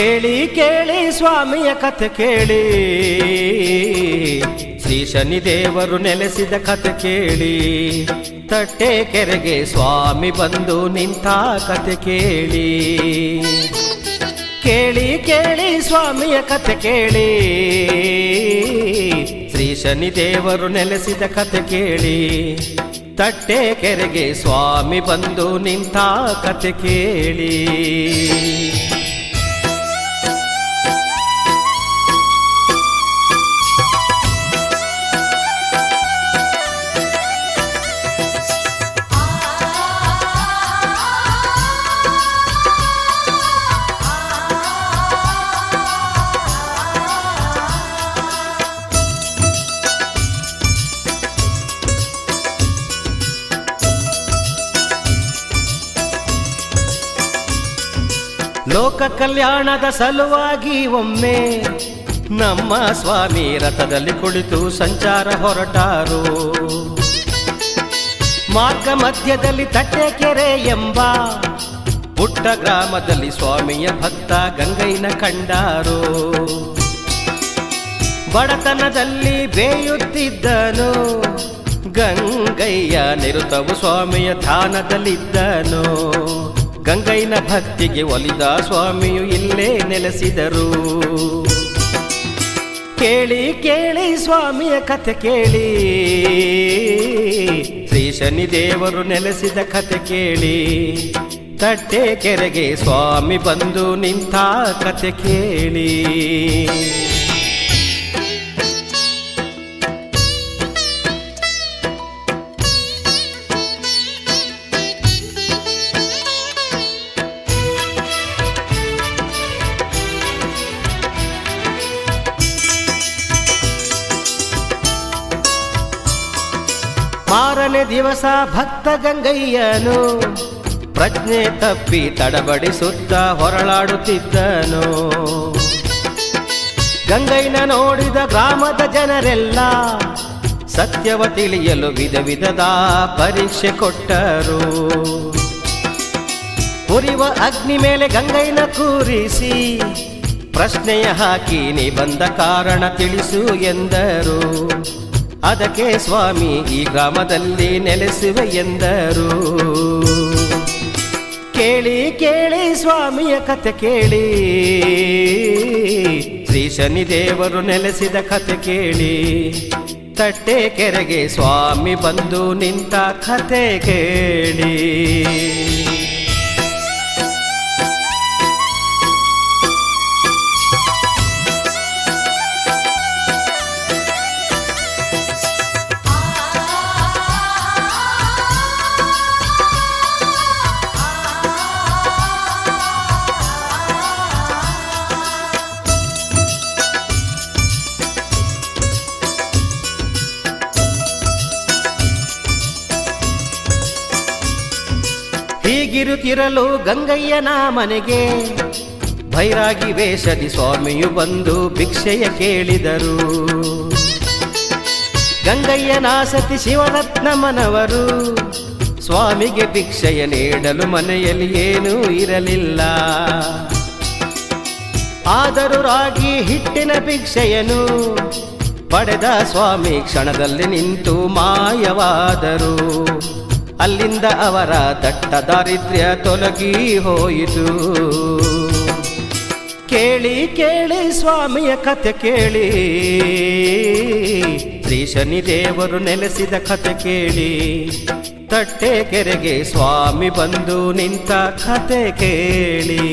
ಕೇಳಿ ಕೇಳಿ ಸ್ವಾಮಿಯ ಕಥೆ ಕೇಳಿ ಶ್ರೀ ಶನಿ ದೇವರು ನೆಲೆಸಿದ ಕಥೆ ಕೇಳಿ ತಟ್ಟೆ ಕೆರೆಗೆ ಸ್ವಾಮಿ ಬಂದು ನಿಂತ ಕಥೆ ಕೇಳಿ ಕೇಳಿ ಕೇಳಿ ಸ್ವಾಮಿಯ ಕಥೆ ಕೇಳಿ ಶ್ರೀ ಶನಿ ದೇವರು ನೆಲೆಸಿದ ಕಥೆ ಕೇಳಿ ತಟ್ಟೆ ಕೆರೆಗೆ ಸ್ವಾಮಿ ಬಂದು ನಿಂತ ಕಥೆ ಕೇಳಿ ಲೋಕ ಕಲ್ಯಾಣದ ಸಲುವಾಗಿ ಒಮ್ಮೆ ನಮ್ಮ ಸ್ವಾಮಿ ರಥದಲ್ಲಿ ಕುಳಿತು ಸಂಚಾರ ಹೊರಟಾರು ಮಾರ್ಗ ಮಧ್ಯದಲ್ಲಿ ತಟ್ಟೆಕೆರೆ ಎಂಬ ಪುಟ್ಟ ಗ್ರಾಮದಲ್ಲಿ ಸ್ವಾಮಿಯ ಭಕ್ತ ಗಂಗೈನ ಕಂಡಾರು ಬಡತನದಲ್ಲಿ ಬೇಯುತ್ತಿದ್ದನು ಗಂಗಯ್ಯ ನಿರುತವು ಸ್ವಾಮಿಯ ಧ್ಯಾನದಲ್ಲಿದ್ದನು ಗಂಗೈನ ಭಕ್ತಿಗೆ ಒಲಿದ ಸ್ವಾಮಿಯು ಇಲ್ಲೇ ನೆಲೆಸಿದರು ಕೇಳಿ ಕೇಳಿ ಸ್ವಾಮಿಯ ಕಥೆ ಕೇಳಿ ಶ್ರೀ ಶನಿ ದೇವರು ನೆಲೆಸಿದ ಕಥೆ ಕೇಳಿ ತಟ್ಟೆ ಕೆರೆಗೆ ಸ್ವಾಮಿ ಬಂದು ನಿಂತ ಕಥೆ ಕೇಳಿ ಮಾರನೇ ದಿವಸ ಭಕ್ತ ಗಂಗಯ್ಯನು ಪ್ರಜ್ಞೆ ತಪ್ಪಿ ತಡಬಡಿಸುತ್ತ ಹೊರಳಾಡುತ್ತಿದ್ದನು ಗಂಗೈನ ನೋಡಿದ ಗ್ರಾಮದ ಜನರೆಲ್ಲ ಸತ್ಯವ ತಿಳಿಯಲು ವಿಧ ವಿಧದ ಪರೀಕ್ಷೆ ಕೊಟ್ಟರು ಉರಿವ ಅಗ್ನಿ ಮೇಲೆ ಗಂಗೈನ ಕೂರಿಸಿ ಪ್ರಶ್ನೆಯ ಹಾಕಿ ನೀ ಬಂದ ಕಾರಣ ತಿಳಿಸು ಎಂದರು ಅದಕ್ಕೆ ಸ್ವಾಮಿ ಈ ಗ್ರಾಮದಲ್ಲಿ ನೆಲೆಸುವೆ ಎಂದರು ಕೇಳಿ ಕೇಳಿ ಸ್ವಾಮಿಯ ಕಥೆ ಕೇಳಿ ಶ್ರೀ ಶನಿ ದೇವರು ನೆಲೆಸಿದ ಕಥೆ ಕೇಳಿ ತಟ್ಟೆ ಕೆರೆಗೆ ಸ್ವಾಮಿ ಬಂದು ನಿಂತ ಕಥೆ ಕೇಳಿ ಹೀಗಿರುತ್ತಿರಲು ಗಂಗಯ್ಯನ ಮನೆಗೆ ಭೈರಾಗಿ ವೇಷದಿ ಸ್ವಾಮಿಯು ಬಂದು ಭಿಕ್ಷೆಯ ಕೇಳಿದರು ಗಂಗಯ್ಯನ ಸತಿ ಶಿವರತ್ನಮ್ಮನವರು ಸ್ವಾಮಿಗೆ ಭಿಕ್ಷೆಯ ನೀಡಲು ಮನೆಯಲ್ಲಿ ಏನೂ ಇರಲಿಲ್ಲ ಆದರೂ ರಾಗಿ ಹಿಟ್ಟಿನ ಭಿಕ್ಷೆಯನು ಪಡೆದ ಸ್ವಾಮಿ ಕ್ಷಣದಲ್ಲಿ ನಿಂತು ಮಾಯವಾದರು ಅಲ್ಲಿಂದ ಅವರ ದಟ್ಟ ದಾರಿದ್ರ್ಯ ತೊಲಗಿ ಹೋಯಿತು ಕೇಳಿ ಕೇಳಿ ಸ್ವಾಮಿಯ ಕಥೆ ಕೇಳಿ ಶ್ರೀ ಶನಿ ದೇವರು ನೆಲೆಸಿದ ಕಥೆ ಕೇಳಿ ತಟ್ಟೆ ಕೆರೆಗೆ ಸ್ವಾಮಿ ಬಂದು ನಿಂತ ಕಥೆ ಕೇಳಿ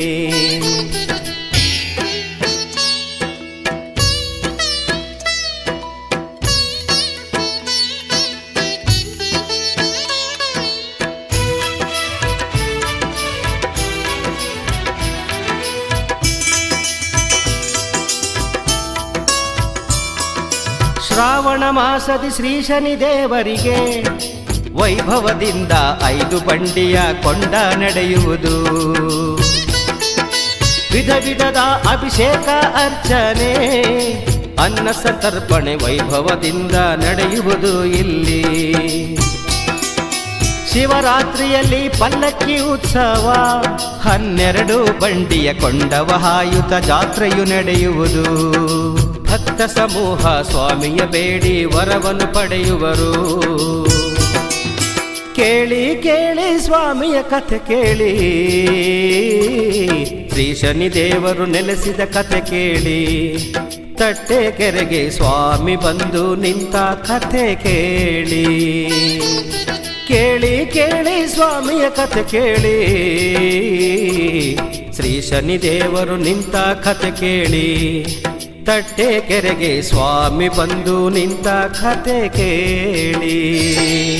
ಶ್ರಾವಣ ಮಾಸದಿ ಶ್ರೀ ಶನಿ ದೇವರಿಗೆ ವೈಭವದಿಂದ ಐದು ಬಂಡಿಯ ಕೊಂಡ ನಡೆಯುವುದು ವಿಧ ವಿಧದ ಅಭಿಷೇಕ ಅರ್ಚನೆ ಅನ್ನ ಸಂತರ್ಪಣೆ ವೈಭವದಿಂದ ನಡೆಯುವುದು ಇಲ್ಲಿ ಶಿವರಾತ್ರಿಯಲ್ಲಿ ಪಲ್ಲಕ್ಕಿ ಉತ್ಸವ ಹನ್ನೆರಡು ಬಂಡಿಯ ಕೊಂಡವ ಹಾಯುತ ಜಾತ್ರೆಯು ನಡೆಯುವುದು ಭಕ್ತ ಸಮೂಹ ಸ್ವಾಮಿಯ ಬೇಡಿ ವರವನ್ನು ಪಡೆಯುವರು ಕೇಳಿ ಕೇಳಿ ಸ್ವಾಮಿಯ ಕಥೆ ಕೇಳಿ ಶ್ರೀ ಶನಿ ದೇವರು ನೆಲೆಸಿದ ಕಥೆ ಕೇಳಿ ತಟ್ಟೆ ಕೆರೆಗೆ ಸ್ವಾಮಿ ಬಂದು ನಿಂತ ಕಥೆ ಕೇಳಿ ಕೇಳಿ ಕೇಳಿ ಸ್ವಾಮಿಯ ಕಥೆ ಕೇಳಿ ಶ್ರೀ ಶನಿ ದೇವರು ನಿಂತ ಕಥೆ ಕೇಳಿ ತಟ್ಟೆ ಕೆರೆಗೆ ಸ್ವಾಮಿ ಬಂದು ನಿಂತ ಕಥೆ ಕೇಳಿ